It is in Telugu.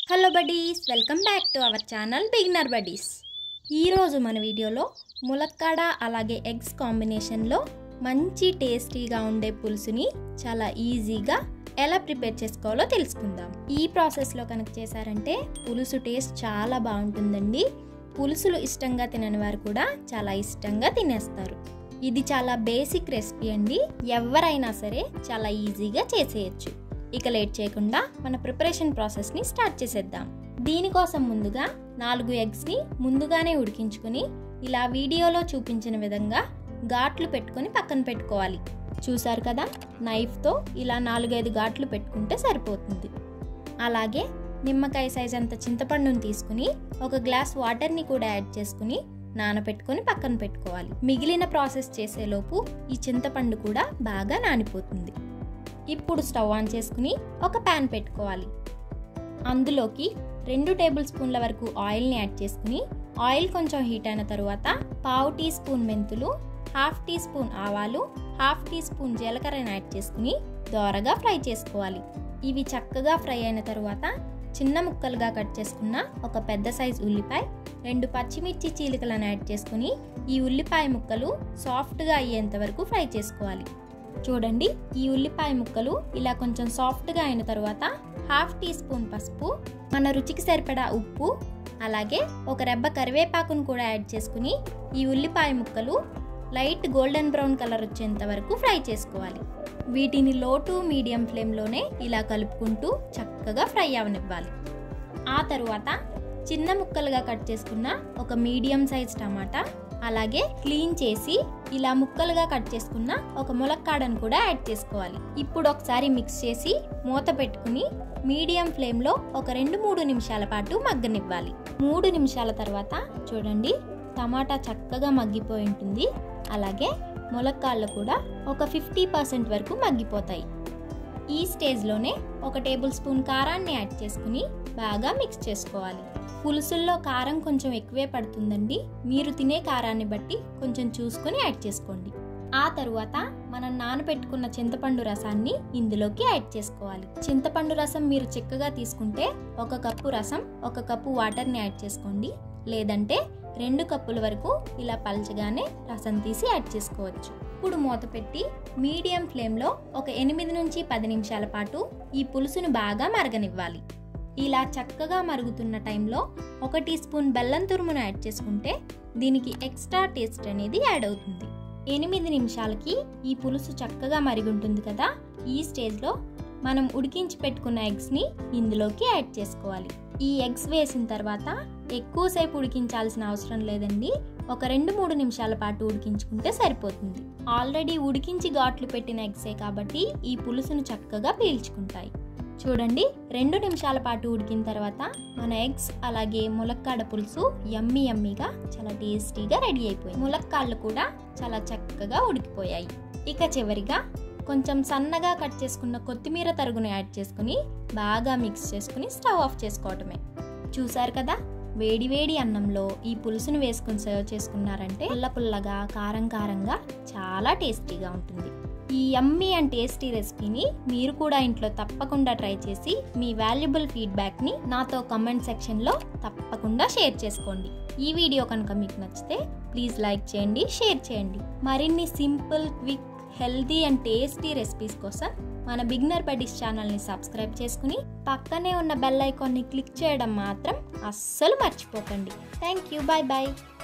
hello buddies welcome back to our channel beginner buddies ఈరోజు మన వీడియోలో ములక్కాడ అలాగే ఎగ్స్ కాంబినేషన్లో మంచి టేస్టీగా ఉండే పులుసుని చాలా ఈజీగా ఎలా ప్రిపేర్ చేసుకోవాలో తెలుసుకుందాం ఈ ప్రాసెస్లో కనుక చేశారంటే పులుసు టేస్ట్ చాలా బాగుంటుందండి పులుసులు ఇష్టంగా తినని వారు కూడా చాలా ఇష్టంగా తినేస్తారు ఇది చాలా బేసిక్ రెసిపీ అండి ఎవరైనా సరే చాలా ఈజీగా చేసేయచ్చు ఇక లేట్ చేయకుండా మన ప్రిపరేషన్ ప్రాసెస్ని స్టార్ట్ చేసేద్దాం దీనికోసం ముందుగా నాలుగు ఎగ్స్ని ముందుగానే ఉడికించుకొని ఇలా వీడియోలో చూపించిన విధంగా ఘాట్లు పెట్టుకొని పక్కన పెట్టుకోవాలి చూసారు కదా నైఫ్తో ఇలా నాలుగైదు ఘాట్లు పెట్టుకుంటే సరిపోతుంది అలాగే నిమ్మకాయ సైజ్ అంత చింతపండుని తీసుకుని ఒక గ్లాస్ వాటర్ని కూడా యాడ్ చేసుకుని నానబెట్టుకొని పక్కన పెట్టుకోవాలి మిగిలిన ప్రాసెస్ చేసేలోపు ఈ చింతపండు కూడా బాగా నానిపోతుంది ఇప్పుడు స్టవ్ ఆన్ చేసుకుని ఒక ప్యాన్ పెట్టుకోవాలి అందులోకి రెండు టేబుల్ స్పూన్ల వరకు ఆయిల్ని యాడ్ చేసుకుని ఆయిల్ కొంచెం హీట్ అయిన తరువాత పావు టీ స్పూన్ మెంతులు హాఫ్ టీ స్పూన్ ఆవాలు హాఫ్ టీ స్పూన్ జీలకర్రని యాడ్ చేసుకుని దోరగా ఫ్రై చేసుకోవాలి ఇవి చక్కగా ఫ్రై అయిన తరువాత చిన్న ముక్కలుగా కట్ చేసుకున్న ఒక పెద్ద సైజ్ ఉల్లిపాయ రెండు పచ్చిమిర్చి చీలికలను యాడ్ చేసుకుని ఈ ఉల్లిపాయ ముక్కలు సాఫ్ట్గా అయ్యేంత వరకు ఫ్రై చేసుకోవాలి చూడండి ఈ ఉల్లిపాయ ముక్కలు ఇలా కొంచెం సాఫ్ట్గా అయిన తర్వాత హాఫ్ టీ స్పూన్ పసుపు మన రుచికి సరిపడా ఉప్పు అలాగే ఒక రెబ్బ కరివేపాకును కూడా యాడ్ చేసుకుని ఈ ఉల్లిపాయ ముక్కలు లైట్ గోల్డెన్ బ్రౌన్ కలర్ వచ్చేంత వరకు ఫ్రై చేసుకోవాలి వీటిని లో టు మీడియం ఫ్లేమ్లోనే ఇలా కలుపుకుంటూ చక్కగా ఫ్రై అవనివ్వాలి ఆ తరువాత చిన్న ముక్కలుగా కట్ చేసుకున్న ఒక మీడియం సైజ్ టమాటా అలాగే క్లీన్ చేసి ఇలా ముక్కలుగా కట్ చేసుకున్న ఒక ములక్కాడను కూడా యాడ్ చేసుకోవాలి ఇప్పుడు ఒకసారి మిక్స్ చేసి మూత పెట్టుకుని మీడియం ఫ్లేమ్లో ఒక రెండు మూడు నిమిషాల పాటు మగ్గనివ్వాలి మూడు నిమిషాల తర్వాత చూడండి టమాటా చక్కగా మగ్గిపోయి ఉంటుంది అలాగే ములక్కాళ్ళు కూడా ఒక ఫిఫ్టీ పర్సెంట్ వరకు మగ్గిపోతాయి ఈ స్టేజ్లోనే ఒక టేబుల్ స్పూన్ కారాన్ని యాడ్ చేసుకుని బాగా మిక్స్ చేసుకోవాలి పులుసుల్లో కారం కొంచెం ఎక్కువే పడుతుందండి మీరు తినే కారాన్ని బట్టి కొంచెం చూసుకొని యాడ్ చేసుకోండి ఆ తరువాత మనం నానబెట్టుకున్న చింతపండు రసాన్ని ఇందులోకి యాడ్ చేసుకోవాలి చింతపండు రసం మీరు చిక్కగా తీసుకుంటే ఒక కప్పు రసం ఒక కప్పు వాటర్ని యాడ్ చేసుకోండి లేదంటే రెండు కప్పుల వరకు ఇలా పల్చగానే రసం తీసి యాడ్ చేసుకోవచ్చు ఇప్పుడు మూత పెట్టి మీడియం ఫ్లేమ్లో ఒక ఎనిమిది నుంచి పది నిమిషాల పాటు ఈ పులుసును బాగా మరగనివ్వాలి ఇలా చక్కగా మరుగుతున్న టైంలో ఒక టీ స్పూన్ బెల్లం తురుమును యాడ్ చేసుకుంటే దీనికి ఎక్స్ట్రా టేస్ట్ అనేది యాడ్ అవుతుంది ఎనిమిది నిమిషాలకి ఈ పులుసు చక్కగా మరిగి ఉంటుంది కదా ఈ స్టేజ్లో మనం ఉడికించి పెట్టుకున్న ఎగ్స్ని ఇందులోకి యాడ్ చేసుకోవాలి ఈ ఎగ్స్ వేసిన తర్వాత ఎక్కువసేపు ఉడికించాల్సిన అవసరం లేదండి ఒక రెండు మూడు నిమిషాల పాటు ఉడికించుకుంటే సరిపోతుంది ఆల్రెడీ ఉడికించి ఘాట్లు పెట్టిన ఎగ్సే కాబట్టి ఈ పులుసును చక్కగా పీల్చుకుంటాయి చూడండి రెండు నిమిషాల పాటు ఉడికిన తర్వాత మన ఎగ్స్ అలాగే ములక్కాడ పులుసు యమ్మీ యమ్మీగా చాలా టేస్టీగా రెడీ అయిపోయింది ములక్కాళ్ళు కూడా చాలా చక్కగా ఉడికిపోయాయి ఇక చివరిగా కొంచెం సన్నగా కట్ చేసుకున్న కొత్తిమీర తరుగును యాడ్ చేసుకుని బాగా మిక్స్ చేసుకుని స్టవ్ ఆఫ్ చేసుకోవటమే చూసారు కదా వేడి వేడి అన్నంలో ఈ పులుసును వేసుకుని సర్వ్ చేసుకున్నారంటే పుల్ల పుల్లగా కారం కారంగా చాలా టేస్టీగా ఉంటుంది ఈ యమ్మీ అండ్ టేస్టీ రెసిపీని మీరు కూడా ఇంట్లో తప్పకుండా ట్రై చేసి మీ వాల్యుబుల్ ఫీడ్బ్యాక్ని నాతో కమెంట్ సెక్షన్లో తప్పకుండా షేర్ చేసుకోండి ఈ వీడియో కనుక మీకు నచ్చితే ప్లీజ్ లైక్ చేయండి షేర్ చేయండి మరిన్ని simple quick healthy and tasty recipes కోసం మన బిగ్నర్ బడీస్ ఛానల్ని సబ్స్క్రైబ్ చేసుకుని పక్కనే ఉన్న బెల్ ఐకాన్ని క్లిక్ చేయడం మాత్రం అస్సలు మర్చిపోకండి థ్యాంక్ యూ బాయ్ బాయ్